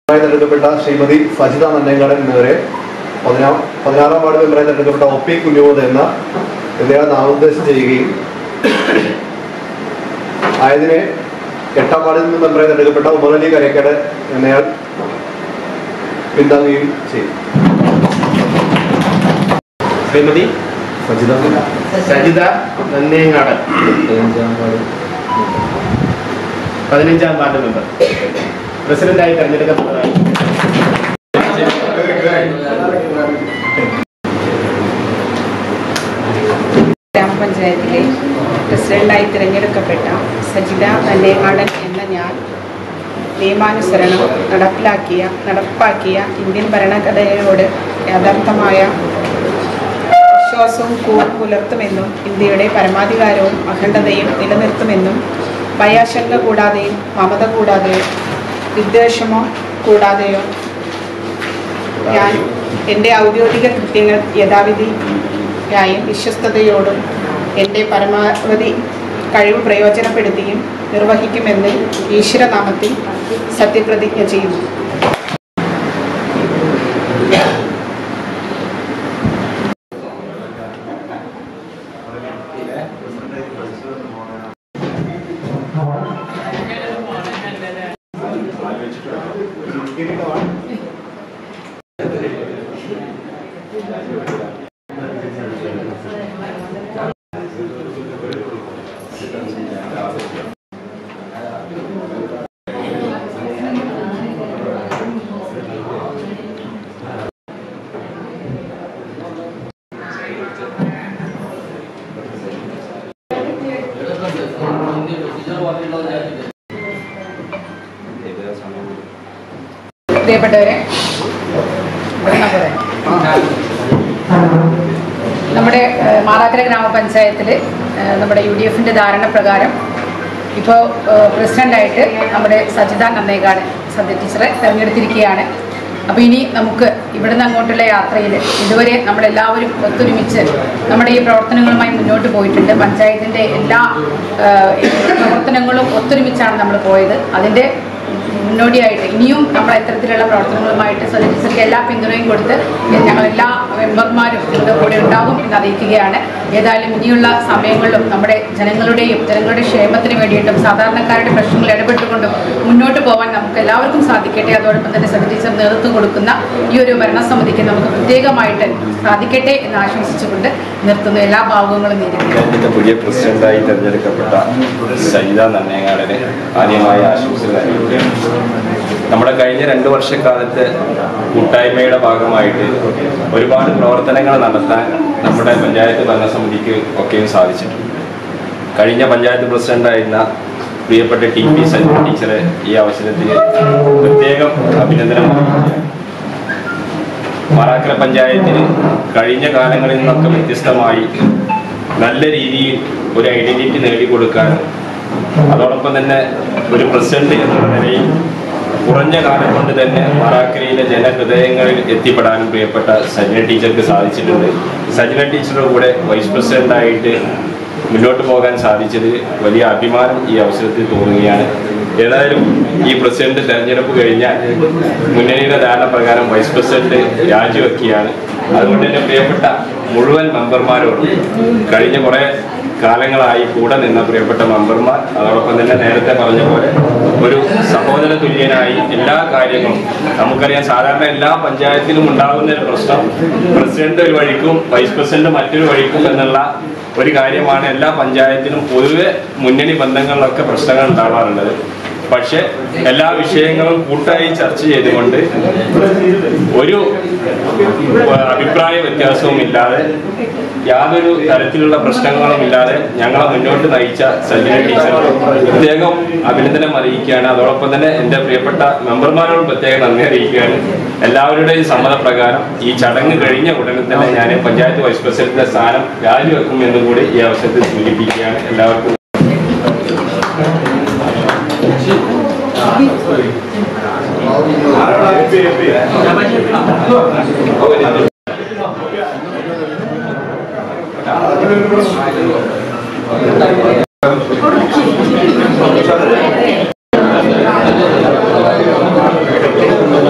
മെമ്പറായി തെരഞ്ഞെടുക്കപ്പെട്ട ശ്രീമതി സജിത നന്നേങ്കടൻ എന്നിവരെ പതിനാ പതിനാറാം വാർഡ് മെമ്പറായി തെരഞ്ഞെടുക്കപ്പെട്ട ഒ പി കുഞ്ഞുമോദ് എന്ന എന്നിവരെ നാമനിർദ്ദേശം ചെയ്യുകയും ആയതിനെ എട്ടാം വാർഡിൽ നിന്ന് മെമ്പറായി തെരഞ്ഞെടുക്കപ്പെട്ട ഉമറലി കരേക്കട് എന്നയാൾ പിന്താങ്ങുകയും ചെയ്യും ശ്രീമതി സജിത സജിത നന്നേങ്ങാടൻ പതിനഞ്ചാം വാർഡ് മെമ്പർ പ്രസിഡന്റായി തെരഞ്ഞെടുക്കപ്പെട്ടതായി ഗ്രാമപഞ്ചായത്തിലെ പ്രസിഡന്റായി തിരഞ്ഞെടുക്കപ്പെട്ട സജിത നല്ലേങ്ങാടൻ എന്ന ഞാൻ നിയമാനുസരണം നടപ്പിലാക്കിയ നടപ്പാക്കിയ ഇന്ത്യൻ ഭരണഘടനയോട് യഥാർത്ഥമായ വിശ്വാസവും കൂറും പുലർത്തുമെന്നും ഇന്ത്യയുടെ പരമാധികാരവും അഖണ്ഡതയും നിലനിർത്തുമെന്നും ഭയാശങ്ക കൂടാതെയും മമത കൂടാതെയോ വിദ്വേഷമോ കൂടാതെയോ ഞാൻ എൻ്റെ ഔദ്യോഗിക കൃത്യങ്ങൾ യഥാവിധിയായും വിശ്വസ്തയോടും എൻ്റെ പരമാവധി കഴിവ് പ്രയോജനപ്പെടുത്തിയും നിർവഹിക്കുമെന്ന് ഈശ്വരനാമത്തിൽ സത്യപ്രതിജ്ഞ ചെയ്യുന്നു പ്രിയപ്പെട്ടവരെ ഇവിടുന്ന് പറയാം. നമ്മുടെ ഏഹ്, മാറാക്കര ഗ്രാമപഞ്ചായത്തിൽ ഏഹ്, നമ്മുടെ യു ഡി എഫിൻ്റെ ധാരണ പ്രകാരം ഇപ്പോൾ പ്രസിഡൻ്റായിട്ട് നമ്മുടെ സജിത നന്നേകാട് സദ്യ ടീച്ചറെ തിരഞ്ഞെടുത്തിരിക്കുകയാണ് അപ്പോൾ ഇനി നമുക്ക് ഇവിടുന്ന് അങ്ങോട്ടുള്ള യാത്രയിൽ ഇതുവരെ നമ്മളെല്ലാവരും ഒത്തൊരുമിച്ച് നമ്മുടെ ഈ പ്രവർത്തനങ്ങളുമായി മുന്നോട്ട് പോയിട്ടുണ്ട് പഞ്ചായത്തിൻ്റെ എല്ലാ ഏഹ്, പ്രവർത്തനങ്ങളും ഒത്തൊരുമിച്ചാണ് നമ്മൾ പോയത് അതിൻ്റെ മുന്നോടിയായിട്ട് ഇനിയും നമ്മൾ ഇത്തരത്തിലുള്ള പ്രവർത്തനങ്ങളുമായിട്ട് സജി ടീച്ചർക്ക് എല്ലാ പിന്തുണയും കൊടുത്ത് ഞങ്ങൾ എല്ലാ മെമ്പർമാരും ഇതിൻ്റെ കൂടെ ഉണ്ടാകും എന്ന് അറിയിക്കുകയാണ് ഏതായാലും ഇനിയുള്ള സമയങ്ങളിലും നമ്മുടെ ജനങ്ങളുടെയും ജനങ്ങളുടെ ക്ഷേമത്തിന് വേണ്ടിയിട്ടും സാധാരണക്കാരുടെ പ്രശ്നങ്ങൾ ഇടപെട്ടുകൊണ്ടും മുന്നോട്ട് പോകാൻ നമുക്ക് എല്ലാവർക്കും സാധിക്കട്ടെ അതോടൊപ്പം തന്നെ സജി ടീച്ചർ നേതൃത്വം കൊടുക്കുന്ന ഈ ഒരു ഭരണസമിതിക്ക് നമുക്ക് പ്രത്യേകമായിട്ട് സാധിക്കട്ടെ എന്ന് ആശംസിച്ചുകൊണ്ട് നിർത്തുന്നു എല്ലാ ഭാഗങ്ങളും നേരിടുന്നു പഞ്ചായത്തിന്റെ പുതിയ പ്രസിഡന്റായി തെരഞ്ഞെടുക്കപ്പെട്ട സജിത നന്നേങ്ങാടന് ആദ്യമായി ആശംസകൾ അറിയിക്കുകയാണ് നമ്മുടെ കഴിഞ്ഞ രണ്ട് വർഷക്കാലത്തെ കൂട്ടായ്മയുടെ ഭാഗമായിട്ട് ഒരുപാട് പ്രവർത്തനങ്ങൾ നടത്താൻ നമ്മുടെ പഞ്ചായത്ത് ഭരണസമിതിക്ക് ഒക്കെയും സാധിച്ചിട്ടുണ്ട് കഴിഞ്ഞ പഞ്ചായത്ത് പ്രസിഡന്റായിരുന്ന പ്രിയപ്പെട്ട ടി പി സജിത ടീച്ചറെ ഈ അവസരത്തിൽ പ്രത്യേകം അഭിനന്ദനം അറിയിക്കുകയാണ് മാറാക്കര പഞ്ചായത്തിന് കഴിഞ്ഞ കാലങ്ങളിൽ നിന്നൊക്കെ വ്യത്യസ്തമായി നല്ല രീതിയിൽ ഒരു ഐഡന്റിറ്റി നേടിക്കൊടുക്കാനും അതോടൊപ്പം തന്നെ ഒരു പ്രസിഡന്റ് എന്നുള്ള നിലയിൽ കുറഞ്ഞ കാലം കൊണ്ട് തന്നെ മാറാക്കരയിലെ ജനഹൃദയങ്ങളിൽ എത്തിപ്പെടാനും പ്രിയപ്പെട്ട സജന ടീച്ചർക്ക് സാധിച്ചിട്ടുണ്ട് സജന ടീച്ചറുടെ കൂടെ വൈസ് പ്രസിഡന്റായിട്ട് മുന്നോട്ട് പോകാൻ സാധിച്ചത് വലിയ അഭിമാനം ഈ അവസരത്തിൽ തോന്നുകയാണ് ഏതായാലും ഈ പ്രസിഡന്റ് തെരഞ്ഞെടുപ്പ് കഴിഞ്ഞാൽ മുന്നണിയുടെ ധാരണ പ്രകാരം വൈസ് പ്രസിഡന്റ് രാജിവെക്കുകയാണ് അതുകൊണ്ട് തന്നെ പ്രിയപ്പെട്ട മുഴുവൻ മെമ്പർമാരോടും കഴിഞ്ഞ കുറെ കാലങ്ങളായി കൂടെ നിന്ന പ്രിയപ്പെട്ട മെമ്പർമാർ അതോടൊപ്പം തന്നെ നേരത്തെ പറഞ്ഞ പോലെ ഒരു സഹോദര തുല്യനായി എല്ലാ കാര്യങ്ങളും നമുക്കറിയാം സാധാരണ എല്ലാ പഞ്ചായത്തിലും ഉണ്ടാകുന്ന ഒരു പ്രശ്നം പ്രസിഡന്റ് ഒരു വഴിക്കും വൈസ് പ്രസിഡന്റ് മറ്റൊരു വഴിക്കും എന്നുള്ള ഒരു കാര്യമാണ് എല്ലാ പഞ്ചായത്തിലും പൊതുവെ മുന്നണി ബന്ധങ്ങളിലൊക്കെ പ്രശ്നങ്ങൾ ഉണ്ടാവാറുള്ളത് പക്ഷെ എല്ലാ വിഷയങ്ങളും കൂട്ടായി ചർച്ച ചെയ്തുകൊണ്ട് ഒരു ഏഹ്, അഭിപ്രായ വ്യത്യാസവും ഇല്ലാതെ യാതൊരു തരത്തിലുള്ള പ്രശ്നങ്ങളും ഇല്ലാതെ ഞങ്ങളെ മുന്നോട്ട് നയിച്ച സഞ്ജന ടീച്ചർ പ്രത്യേകം അഭിനന്ദനം അറിയിക്കുകയാണ് അതോടൊപ്പം തന്നെ എൻ്റെ പ്രിയപ്പെട്ട മെമ്പർമാരോട് പ്രത്യേകം നന്ദി അറിയിക്കുകയാണ് എല്ലാവരുടെയും സമ്മതപ്രകാരം ഈ ചടങ്ങ് കഴിഞ്ഞ ഉടനെ തന്നെ ഞാൻ പഞ്ചായത്ത് വൈസ് പ്രസിഡന്റിന്റെ സ്ഥാനം രാജിവെക്കും എന്നും കൂടി ഈ അവസരത്തിൽ സൂചിപ്പിക്കുകയാണ് എല്ലാവർക്കും ും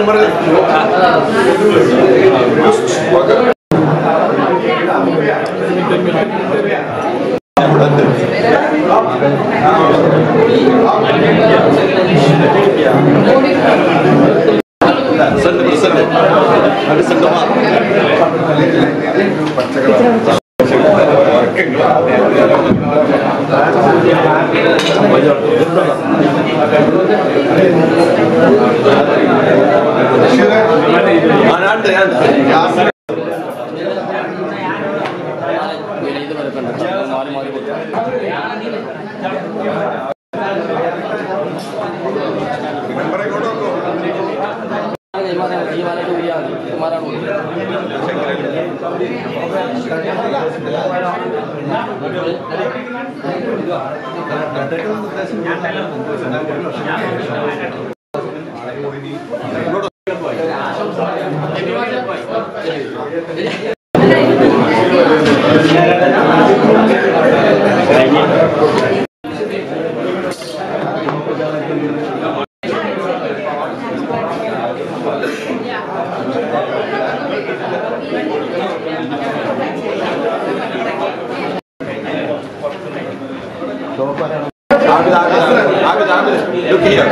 Look here.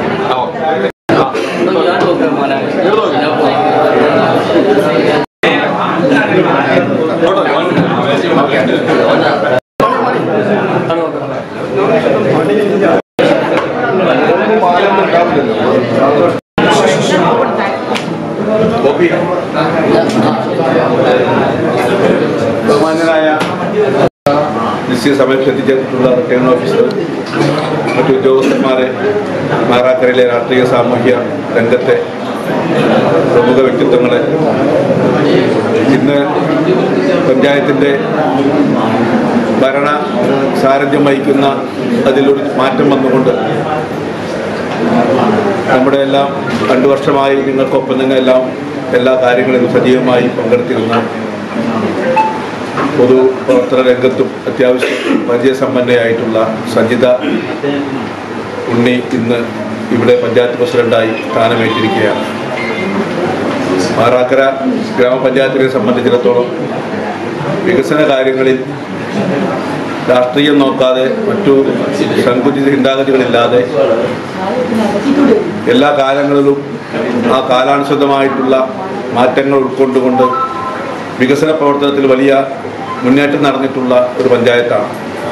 Oh. Copy. ബഹുമാനരായ നിശ്ചയ സമയത്ത് എത്തിച്ചേർന്നിട്ടുള്ള റിട്ടേൺ ഓഫീസർ മറ്റു ഉദ്യോഗസ്ഥന്മാരെ മാറാക്കരയിലെ രാഷ്ട്രീയ സാമൂഹ്യ രംഗത്തെ പ്രമുഖ വ്യക്തിത്വങ്ങളെ ഇന്ന് പഞ്ചായത്തിൻ്റെ ഭരണ സാരഥ്യം വഹിക്കുന്ന അതിലൊരു മാറ്റം വന്നുകൊണ്ട് നമ്മുടെ എല്ലാം രണ്ടു വർഷമായി നിങ്ങൾക്കൊപ്പം നിന്നെല്ലാം എല്ലാ കാര്യങ്ങളിലും സജീവമായി പങ്കെടുത്തിരുന്ന പൊതു പ്രവർത്തന രംഗത്തും അത്യാവശ്യം പരിചയസമ്പന്നയായിട്ടുള്ള സജിത ഉണ്ണി ഇന്ന് ഇവിടെ പഞ്ചായത്ത് പ്രസിഡന്റായി സ്ഥാനമേറ്റിരിക്കുകയാണ് മാറാക്കര ഗ്രാമപഞ്ചായത്തിനെ സംബന്ധിച്ചിടത്തോളം വികസന കാര്യങ്ങളിൽ രാഷ്ട്രീയം നോക്കാതെ മറ്റു സങ്കുചിത ചിന്താഗതികളില്ലാതെ എല്ലാ കാലങ്ങളിലും ആ കാലാനുസൃതമായിട്ടുള്ള മാറ്റങ്ങൾ ഉൾക്കൊണ്ടുകൊണ്ട് വികസന പ്രവർത്തനത്തിൽ വലിയ മുന്നേറ്റം നടന്നിട്ടുള്ള ഒരു പഞ്ചായത്താണ്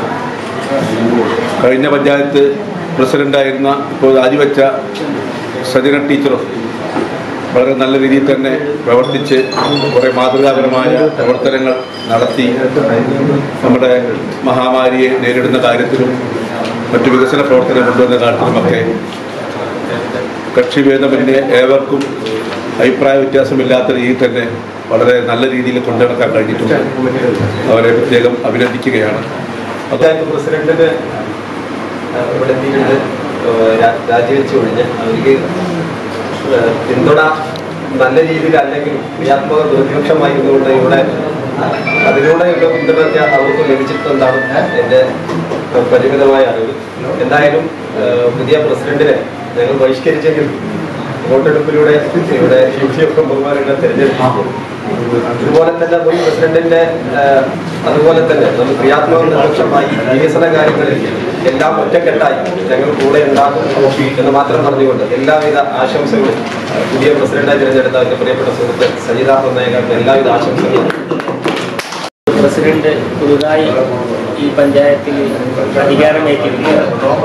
കഴിഞ്ഞ പഞ്ചായത്ത് പ്രസിഡന്റായിരുന്ന ഇപ്പോൾ രാജിവെച്ച സജന ടീച്ചറും വളരെ നല്ല രീതിയിൽ തന്നെ പ്രവർത്തിച്ച് കുറേ മാതൃകാപരമായ പ്രവർത്തനങ്ങൾ നടത്തി നമ്മുടെ മഹാമാരിയെ നേരിടുന്ന കാര്യത്തിലും മറ്റു വികസന പ്രവർത്തനം കൊണ്ടുവന്ന കാര്യത്തിലുമൊക്കെ കക്ഷിഭേദമന്യേ ഏവർക്കും അഭിപ്രായ വ്യത്യാസമില്ലാത്ത രീതിയിൽ തന്നെ വളരെ നല്ല രീതിയിൽ കൊണ്ടുനടക്കാൻ കഴിഞ്ഞിട്ടുണ്ട് അവരെ പ്രത്യേകം അഭിനന്ദിക്കുകയാണ് അത് പഞ്ചായത്ത് പ്രസിഡന്റിന് ഏഹ്, ഇവിടെ എത്തിയിട്ടുണ്ട് ഏഹ്, രാ- രാജിവെച്ച് കഴിഞ്ഞ് അവർക്ക് ഏഹ്, പിന്തുണ നല്ല രീതിയിൽ അല്ലെങ്കിൽ ക്രിയാത്മക പ്രതിപക്ഷമായിരുന്നുകൊണ്ട് ഇവിടെ അതിലൂടെയുള്ള പിന്തുണയ്ക്ക് അവർക്ക് ലഭിച്ചിട്ടുണ്ടാണ് എൻ്റെ ഏഹ്, പരിമിതമായ അറിവ് എന്തായാലും ഏഹ്, പുതിയ പ്രസിഡന്റിനെ ഞങ്ങൾ ബഹിഷ്കരിച്ചെങ്കിൽ വോട്ടെടുപ്പിലൂടെ ഇവിടെ യു ഡി എഫ് മെമ്പർമാരുടെ തെരഞ്ഞെടുപ്പ് അതുപോലെ തന്നെ മുൻ പ്രസിഡന്റിന്റെ ഏഹ്, അതുപോലെ തന്നെ നമ്മൾ ക്രിയാത്മക നിർദ്ദേശമായി വികസന കാര്യങ്ങളിൽ എല്ലാം ഒറ്റക്കെട്ടായി ഞങ്ങൾ കൂടെ ഉണ്ടാകും എന്ന് മാത്രം പറഞ്ഞുകൊണ്ട് എല്ലാവിധ ആശംസകളും പുതിയ പ്രസിഡന്റായി തിരഞ്ഞെടുത്ത എന്റെ പ്രിയപ്പെട്ട സുഹൃത്ത് സജിത നായകർക്ക് എല്ലാവിധ ആശംസകളും പ്രസിഡന്റ് പുതുതായി ഈ പഞ്ചായത്തിൽ അധികാരമേറ്റിരിക്കുകയാണ്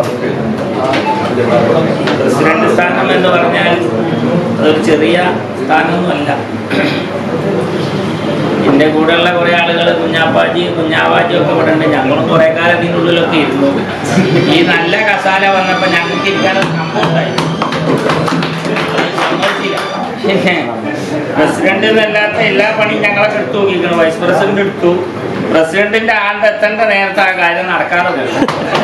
പ്രസിഡന്റ് സ്ഥാനം എന്ന് പറഞ്ഞാൽ അതൊരു ചെറിയ സ്ഥാനമൊന്നുമല്ല എൻ്റെ കൂടെയുള്ള കുറേ ആളുകൾ കുഞ്ഞാപ്പാജി കുഞ്ഞാവാജി ഒക്കെ ഇവിടെ ഉണ്ട് ഞങ്ങളും കുറേ കാലം ഇതിനുള്ളിലൊക്കെ ഇരുന്നു ഈ നല്ല കസാല വന്നപ്പോൾ ഞങ്ങൾക്ക് ഇരിക്കാനൊരു സംഭവം ഉണ്ടായി സമ്മതിച്ചില്ല. പ്രസിഡന്റ് എന്നല്ലാത്ത എല്ലാ പണിയും ഞങ്ങളൊക്കെ എടുത്തു നോക്കിക്കണം വൈസ് പ്രസിഡന്റ് എടുത്തു പ്രസിഡന്റിന്റെ ആണ്ട് എത്തേണ്ട നേരത്തെ ആ കാര്യം നടക്കാതെ പോകും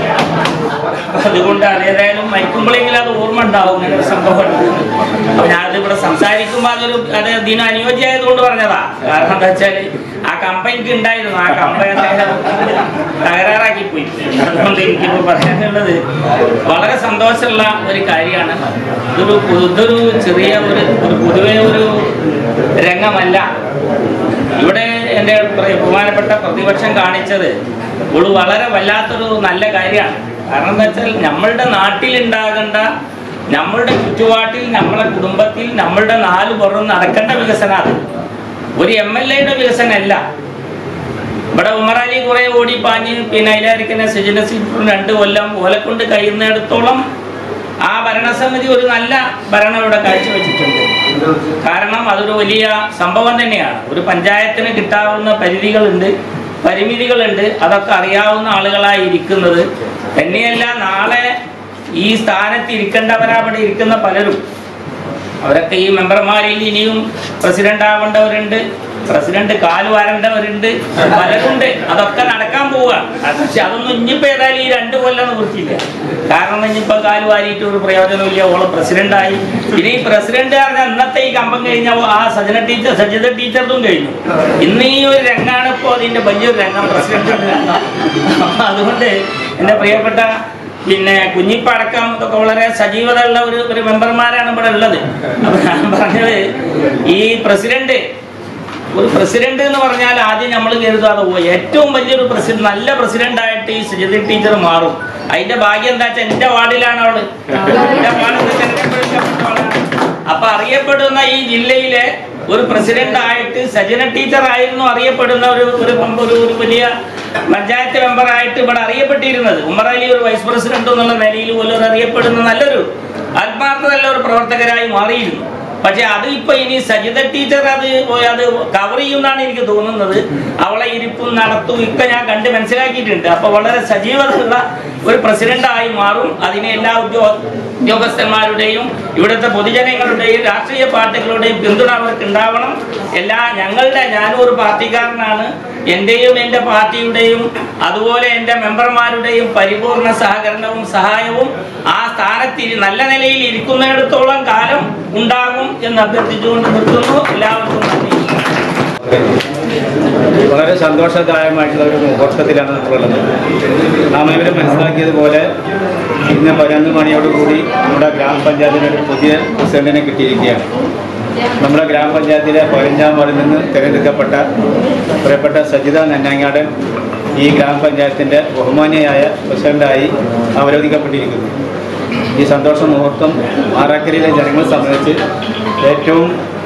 അതുകൊണ്ട് അതേതായാലും മരിക്കുമ്പോഴെങ്കിലും അത് ഓർമ്മ ഉണ്ടാവും ഇങ്ങനെ ഒരു സംഭവം ഉണ്ട്. അപ്പൊ ഞാനത് ഇവിടെ സംസാരിക്കുമ്പോൾ അതൊരു അത് ഇതിന് അനുയോജ്യമായതുകൊണ്ട് പറഞ്ഞതാ കാരണം എന്താ വെച്ചാല് ആ കമ്പനിക്ക് ഉണ്ടായിരുന്നു ആ കമ്പനി അദ്ദേഹം തകരാറാക്കി പോയി അതുകൊണ്ട് എനിക്കിപ്പോ പറയാനുള്ളത് വളരെ സന്തോഷമുള്ള ഒരു കാര്യമാണ് ഇതൊരു ഇതൊരു ചെറിയ ഒരു ഒരു പൊതുവെ ഒരു രംഗമല്ല ഇവിടെ എൻ്റെ പ്ര- ബഹുമാനപ്പെട്ട പ്രതിപക്ഷം കാണിച്ചത് ഒരു വളരെ വല്ലാത്തൊരു നല്ല കാര്യമാണ് കാരണം എന്താ വെച്ചാൽ നമ്മളുടെ നാട്ടിലുണ്ടാകേണ്ട നമ്മളുടെ ചുറ്റുപാട്ടിൽ നമ്മളെ കുടുംബത്തിൽ നമ്മളുടെ നാല് പുറം നടക്കേണ്ട വികസനമാണ് ഒരു എം എൽ എയുടെ വികസനമല്ല ഇവിടെ ഉമറാലി കുറെ ഓടിപ്പാഞ്ഞ് പിന്നെ അതിലായിരിക്കുന്ന സജന സീറ്റും രണ്ട് കൊല്ലം ഓലക്കൊണ്ട് കഴിയുന്നിടത്തോളം ആ ഭരണസമിതി ഒരു നല്ല ഭരണം ഇവിടെ കാഴ്ചവെച്ചിട്ടുണ്ട് കാരണം അതൊരു വലിയ സംഭവം തന്നെയാണ് ഒരു പഞ്ചായത്തിന് കിട്ടാവുന്ന പരിധികളുണ്ട് പരിമിതികളുണ്ട് അതൊക്കെ അറിയാവുന്ന ആളുകളായി ഇരിക്കുന്നത് തന്നെയല്ല നാളെ ഈ സ്ഥാനത്ത് ഇരിക്കേണ്ടവരാ അവിടെ ഇരിക്കുന്ന പലരും അവരൊക്കെ ഈ മെമ്പർമാരിൽ ഇനിയും പ്രസിഡന്റ് ആവേണ്ടവരുണ്ട് പ്രസിഡന്റ് കാല് വാരേണ്ടവരുണ്ട് പലരുണ്ട് അതൊക്കെ നടക്കാൻ പോവുകയാണ് അത് പക്ഷെ അതൊന്നും ഇനിയിപ്പോ ഏതായാലും ഈ രണ്ട് കൊല്ലം നിവൃത്തിയില്ല കാരണം ഇനിയിപ്പോ കാല് വാരിയിട്ട് ഒരു പ്രയോജനമില്ല ഓള് പ്രസിഡന്റായി ഇനി ഈ പ്രസിഡന്റ് പറഞ്ഞാൽ ഇന്നത്തെ ഈ കമ്പം കഴിഞ്ഞ ആ സജന ടീച്ചർ സജിത ടീച്ചറും കഴിഞ്ഞു ഇന്ന് ഈ ഒരു രംഗാണ് ഇപ്പോൾ അതിന്റെ വലിയൊരു രംഗം പ്രസിഡന്റ് രംഗം അപ്പൊ അതുകൊണ്ട് എന്റെ പ്രിയപ്പെട്ട പിന്നെ കുഞ്ഞിപ്പടക്കം ഇതൊക്കെ വളരെ സജീവത ഉള്ള ഒരു ഒരു മെമ്പർമാരാണ് ഇവിടെ ഉള്ളത് അപ്പൊ ഞാൻ പറഞ്ഞത് ഈ പ്രസിഡന്റ് ഒരു പ്രസിഡന്റ് എന്ന് പറഞ്ഞാൽ ആദ്യം നമ്മൾ കരുതാതെ പോയി ഏറ്റവും വലിയൊരു പ്രസിഡന്റ് നല്ല പ്രസിഡന്റ് ആയിട്ട് ഈ സുജിത ടീച്ചർ മാറും അതിന്റെ ഭാഗ്യം എന്താ വെച്ചാൽ എന്റെ വാർഡിലാണ് അവള് എന്റെ വാർഡിൽ തെരഞ്ഞെടുക്കപ്പെട്ട ആളാണ്. അപ്പൊ അറിയപ്പെടുന്ന ഈ ജില്ലയിലെ ഒരു പ്രസിഡന്റ് ആയിട്ട് സജന ടീച്ചർ ആയിരുന്നു അറിയപ്പെടുന്ന ഒരു ഒരു ഒരു ഒരു വലിയ പഞ്ചായത്ത് മെമ്പറായിട്ട് ഇവിടെ അറിയപ്പെട്ടിരുന്നത് ഉമർ അലി ഒരു വൈസ് പ്രസിഡന്റ് എന്നുള്ള നിലയിൽ പോലും ഒരു അറിയപ്പെടുന്ന നല്ലൊരു ആത്മാർത്ഥതയുള്ള ഒരു പ്രവർത്തകരായി മാറിയിരുന്നു പക്ഷെ അത് ഇപ്പൊ ഇനി സജിത ടീച്ചർ അത് പോയി അത് കവർ ചെയ്യുമെന്നാണ് എനിക്ക് തോന്നുന്നത് അവളെ ഇരിപ്പും നടത്തും ഒക്കെ ഞാൻ കണ്ട് മനസ്സിലാക്കിയിട്ടുണ്ട് അപ്പൊ വളരെ സജീവതയുള്ള ഒരു പ്രസിഡന്റ് ആയി മാറും അതിനെ എല്ലാ ഉദ്യോഗ ഉദ്യോഗസ്ഥന്മാരുടെയും ഇവിടുത്തെ പൊതുജനങ്ങളുടെയും രാഷ്ട്രീയ പാർട്ടികളുടെയും പിന്തുണ അവർക്ക് ഉണ്ടാവണം എല്ലാ ഞങ്ങളുടെ ഞാനും ഒരു പാർട്ടിക്കാരനാണ് എൻ്റെയും എൻ്റെ പാർട്ടിയുടെയും അതുപോലെ എൻ്റെ മെമ്പർമാരുടെയും പരിപൂർണ സഹകരണവും സഹായവും ആ സ്ഥാനത്ത് ഇരി- നല്ല നിലയിൽ ഇരിക്കുന്നിടത്തോളം കാലം ഉണ്ടാകും എന്ന് അഭ്യർത്ഥിച്ചുകൊണ്ട് നിർത്തുന്നു എല്ലാവർക്കും നന്ദി വളരെ സന്തോഷദായകമായിട്ടുള്ള ഒരു മുഹൂർത്തത്തിലാണ് നമ്മളുള്ളത് നാം ഇവരെ മനസ്സിലാക്കിയതുപോലെ ഇന്ന് പതിനൊന്ന് മണിയോടുകൂടി നമ്മുടെ ഗ്രാമപഞ്ചായത്തിന് ഒരു പുതിയ പ്രസിഡന്റിനെ കിട്ടിയിരിക്കുകയാണ് നമ്മുടെ ഗ്രാമപഞ്ചായത്തിലെ പതിനഞ്ചാം വാർഡിൽ നിന്ന് തിരഞ്ഞെടുക്കപ്പെട്ട പ്രിയപ്പെട്ട സജിത നന്നാങ്ങാടൻ ഈ ഗ്രാമപഞ്ചായത്തിൻ്റെ ബഹുമാന്യയായ പ്രസിഡന്റായി അവരോധിക്കപ്പെട്ടിരിക്കുന്നു ഈ സന്തോഷ മുഹൂർത്തം മാറാക്കരയിലെ ജനങ്ങളെ സംബന്ധിച്ച് ഏറ്റവും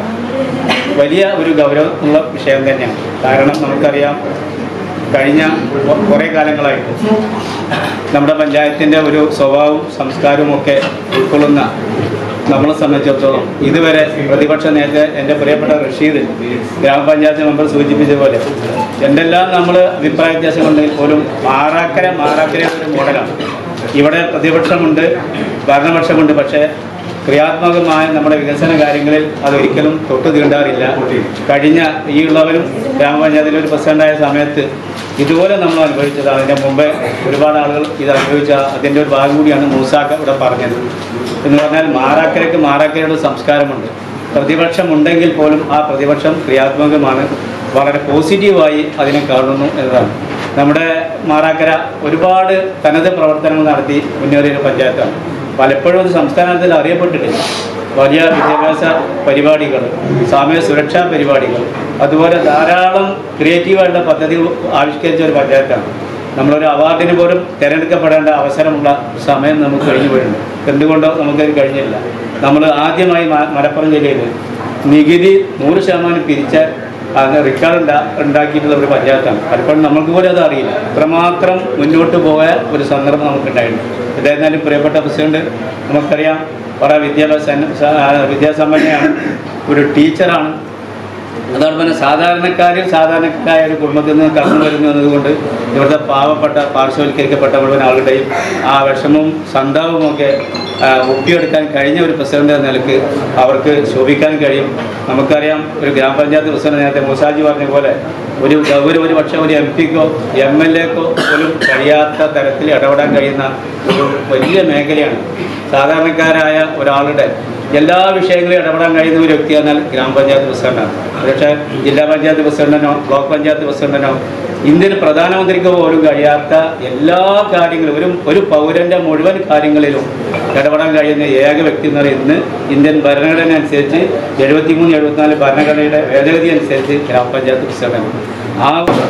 വലിയ ഒരു ഗൗരവമുള്ള വിഷയം തന്നെയാണ് കാരണം നമുക്കറിയാം കഴിഞ്ഞ കൊ- കുറേ കാലങ്ങളായിട്ട് നമ്മുടെ പഞ്ചായത്തിൻ്റെ ഒരു സ്വഭാവവും സംസ്കാരവും ഒക്കെ ഉൾക്കൊള്ളുന്ന നമ്മളെ സംബന്ധിച്ചിടത്തോളം ഇതുവരെ പ്രതിപക്ഷ നേതാവ് എൻ്റെ പ്രിയപ്പെട്ട റഷീദ് ഗ്രാമപഞ്ചായത്ത് മെമ്പർ സൂചിപ്പിച്ച പോലെ എന്തെല്ലാം നമ്മൾ അഭിപ്രായ വ്യത്യാസങ്ങളുണ്ടെങ്കിൽ പോലും മാറാക്കര മാറാക്കരയുടെ ഒരു മോഡലാണ് ഇവിടെ പ്രതിപക്ഷമുണ്ട് ഭരണപക്ഷമുണ്ട് പക്ഷേ ക്രിയാത്മകമായ നമ്മുടെ വികസന കാര്യങ്ങളിൽ അതൊരിക്കലും തൊട്ടു തീണ്ടാറില്ല കഴിഞ്ഞ ഈ ഉള്ളവരും ഗ്രാമപഞ്ചായത്തിലെ ഒരു പ്രസിഡന്റായ സമയത്ത് ഇതുപോലെ നമ്മൾ അനുഭവിച്ചതാണ് അതിൻ്റെ മുമ്പേ ഒരുപാട് ആളുകൾ ഇത് അനുഭവിച്ച അതിൻ്റെ ഒരു ഭാഗം കൂടിയാണ് മൂസാക്ക ഇവിടെ പറഞ്ഞത് എന്ന് പറഞ്ഞാൽ മാറാക്കരയ്ക്ക് മാറാക്കരയുടെ ഒരു സംസ്കാരമുണ്ട് പ്രതിപക്ഷമുണ്ടെങ്കിൽ പോലും ആ പ്രതിപക്ഷം ക്രിയാത്മകമാണ് വളരെ പോസിറ്റീവായി അതിനെ കാണുന്നു എന്നതാണ് നമ്മുടെ മാറാക്കര ഒരുപാട് തനത് പ്രവർത്തനങ്ങൾ നടത്തി മുന്നേറിയ ഒരു പഞ്ചായത്താണ് പലപ്പോഴും അത് സംസ്ഥാനത്തിൽ അറിയപ്പെട്ടിട്ടില്ല വലിയ വിദ്യാഭ്യാസ പരിപാടികൾ സാമൂഹ്യ സുരക്ഷാ പരിപാടികൾ അതുപോലെ ധാരാളം ക്രിയേറ്റീവായിട്ടുള്ള പദ്ധതികൾ ആവിഷ്കരിച്ച ഒരു പഞ്ചായത്താണ് നമ്മളൊരു അവാർഡിന് പോലും തിരഞ്ഞെടുക്കപ്പെടേണ്ട അവസരമുള്ള സമയം നമുക്ക് കഴിഞ്ഞു പോയിട്ടുണ്ട് എന്തുകൊണ്ടോ നമുക്കത് കഴിഞ്ഞില്ല നമ്മൾ ആദ്യമായി മ- മലപ്പുറം ജില്ലയിൽ നികുതി നൂറ് ശതമാനം പിരിച്ച അത് റെക്കോർഡ് ഉണ്ടാ ഉണ്ടാക്കിയിട്ടുള്ള ഒരു പഞ്ചായത്താണ് പലപ്പോഴും നമുക്ക് പോലും അത് അറിയില്ല അത്രമാത്രം മുന്നോട്ട് പോയ ഒരു സന്ദർഭം നമുക്കുണ്ടായിട്ടുണ്ട് എന്തായിരുന്നാലും പ്രിയപ്പെട്ട പ്രസിഡന്റ് നമുക്കറിയാം വളരെ വിദ്യാഭ്യാസ വിദ്യാസമ്പന്നയാണ് ഒരു ടീച്ചറാണ് അതോടൊപ്പം തന്നെ സാധാരണക്കാരിൽ സാധാരണക്കാരായ ഒരു കുടുംബത്തിൽ നിന്ന് കടന്നു വരുന്നു എന്നതുകൊണ്ട് ഇവിടുത്തെ പാവപ്പെട്ട പാർശ്വവൽക്കരിക്കപ്പെട്ട മുഴുവൻ ആളുകളുടെയും ആ വിഷമവും സന്താപവും ഒക്കെ ആ, ഒപ്പിയെടുക്കാൻ കഴിഞ്ഞ ഒരു പ്രസിഡന്റ് എന്ന നിലക്ക് അവർക്ക് ശോഭിക്കാൻ കഴിയും നമുക്കറിയാം ഒരു ഗ്രാമപഞ്ചായത്ത് പ്രസിഡന്റ് നേരത്തെ മൂസാജി പറഞ്ഞ പോലെ ഒരു ഗൗരവ ഒരു പക്ഷേ ഒരു എം പിക്കോ എം എൽ എക്കോ പോലും കഴിയാത്ത തരത്തിൽ ഇടപെടാൻ കഴിയുന്ന ഒരു വലിയ മേഖലയാണ് സാധാരണക്കാരായ ഒരാളുടെ എല്ലാ വിഷയങ്ങളിലും ഇടപെടാൻ കഴിയുന്ന ഒരു വ്യക്തി എന്നാൽ ഗ്രാമപഞ്ചായത്ത് പ്രസിഡന്റാണ് പക്ഷേ ജില്ലാ പഞ്ചായത്ത് പ്രസിഡന്റിനോ ബ്ലോക്ക് പഞ്ചായത്ത് പ്രസിഡന്റിനോ ഇന്ത്യൻ പ്രധാനമന്ത്രിക്ക് പോലും കഴിയാത്ത എല്ലാ കാര്യങ്ങളും ഒരു ഒരു പൗരന്റെ മുഴുവൻ കാര്യങ്ങളിലും ഇടപെടാൻ കഴിയുന്ന ഏക വ്യക്തി എന്ന് പറയുന്നത് ഇന്ത്യൻ ഭരണഘടന അനുസരിച്ച് എഴുപത്തിമൂന്ന് എഴുപത്തിനാല് ഭരണഘടനയുടെ ഭേദഗതി അനുസരിച്ച് ഗ്രാമപഞ്ചായത്ത് പ്രസിഡന്റാണ് ആ